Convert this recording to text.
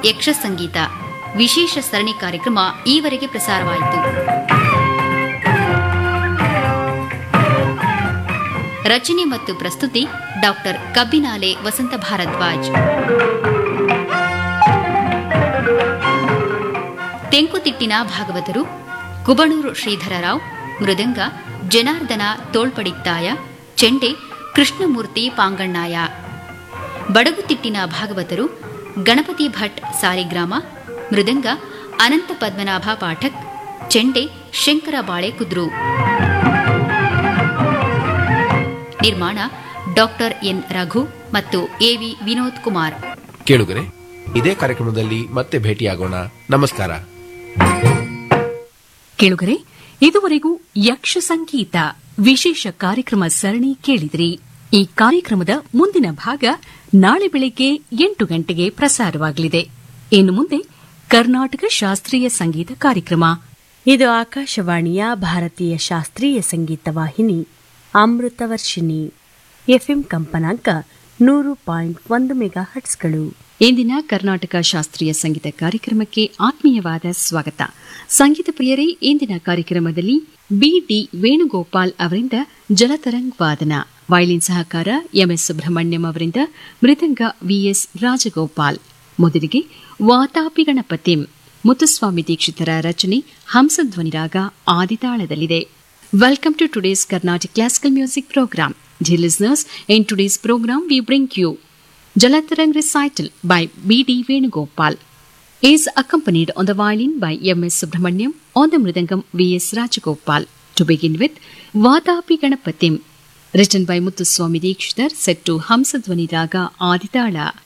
ಯಕ್ಷ ಸಂಗೀತ ವಿಶೇಷ ಸರಣಿ ಕಾರ್ಯಕ್ರಮ ಈವರೆಗೆ ಪ್ರಸಾರವಾಯಿತು ರಚನೆ ಮತ್ತು ಪ್ರಸ್ತುತಿ ಡಾಕ್ಟರ್ ಕಬ್ಬಿನಾಲೆ ವಸಂತ ಭಾರದ್ವಾಜ್ ತೆಂಕುತಿಟ್ಟಿನ ಭಾಗವತರು ಕುಬಣೂರು ಶ್ರೀಧರರಾವ್ ಮೃದಂಗ ಜನಾರ್ದನ ತೋಳ್ಪಡಿತ್ತಾಯ ಚೆಂಡೆ ಕೃಷ್ಣಮೂರ್ತಿ ಪಾಂಗಣ್ಣಾಯ ಬಡಗುತಿಟ್ಟಿನ ಭಾಗವತರು ಗಣಪತಿ ಭಟ್ ಸಾರಿಗ್ರಾಮ ಮೃದಂಗ ಅನಂತ ಪದ್ಮನಾಭ ಪಾಠಕ್ ಚೆಂಡೆ ಶಂಕರ ಬಾಳೆ ಕುದ್ರು ನಿರ್ಮಾಣ ಡಾಕ್ಟರ್ ಎನ್ ರಘು ಮತ್ತು ಎವಿ ವಿನೋದ್ ಕುಮಾರ್ ಕೇಳುಗರೆ ಇದೇ ಕಾರ್ಯಕ್ರಮದಲ್ಲಿ ಮತ್ತೆ ಭೇಟಿಯಾಗೋಣ ನಮಸ್ಕಾರ ಕೇಳುಗರೆ ಇದುವರೆಗೂ ಯಕ್ಷ ಸಂಗೀತ ವಿಶೇಷ ಕಾರ್ಯಕ್ರಮ ಸರಣಿ ಕೇಳಿದ್ರಿ ಈ ಕಾರ್ಯಕ್ರಮದ ಮುಂದಿನ ಭಾಗ ನಾಳೆ ಬೆಳಿಗ್ಗೆ ಎಂಟು ಗಂಟೆಗೆ ಪ್ರಸಾರವಾಗಲಿದೆ ಇನ್ನು ಮುಂದೆ ಕರ್ನಾಟಕ ಶಾಸ್ತ್ರೀಯ ಸಂಗೀತ ಕಾರ್ಯಕ್ರಮ ಇದು ಆಕಾಶವಾಣಿಯ ಭಾರತೀಯ ಶಾಸ್ತ್ರೀಯ ಸಂಗೀತ ವಾಹಿನಿ ಅಮೃತವರ್ಷಿಣಿ ಎಫ್ಎಂ ಕಂಪನಾಂಕ ನೂರು ಪಾಯಿಂಟ್ ಒಂದು ಮೆಗಾ ಹಟ್ಸ್ಗಳು ಇಂದಿನ ಕರ್ನಾಟಕ ಶಾಸ್ತ್ರೀಯ ಸಂಗೀತ ಕಾರ್ಯಕ್ರಮಕ್ಕೆ ಆತ್ಮೀಯವಾದ ಸ್ವಾಗತ ಸಂಗೀತ ಪ್ರಿಯರೇ ಇಂದಿನ ಕಾರ್ಯಕ್ರಮದಲ್ಲಿ ಬಿಡಿ ವೇಣುಗೋಪಾಲ್ ಅವರಿಂದ ಜಲತರಂಗ್ ವಾದನ ವಯಲಿನ್ ಸಹಕಾರ ಎಂಎಸ್ ಸುಬ್ರಹ್ಮಣ್ಯಂ ಅವರಿಂದ ಮೃದಂಗ ವಿಎಸ್ ರಾಜಗೋಪಾಲ್ ಮೊದಲಿಗೆ ವಾತಾಪಿ ಗಣಪತಿಂ ಮುತ್ತುಸ್ವಾಮಿ ದೀಕ್ಷಿತರ ರಚನೆ ಹಂಸಧ್ವನಿರಾಗ ಆದಿತಾಳದಲ್ಲಿದೆ welcome to today's Carnatic classical music program Dear listeners, in today's program we bring you Jalatarang recital by B.D. Venugopal. Is accompanied on the violin by M.S. Subramaniam, on the mridangam V.S. Rajagopal. To begin with, Vadapi Ganapatim, written by Muthuswami Dikshitar, set to Hamsadvani Raga Aditala.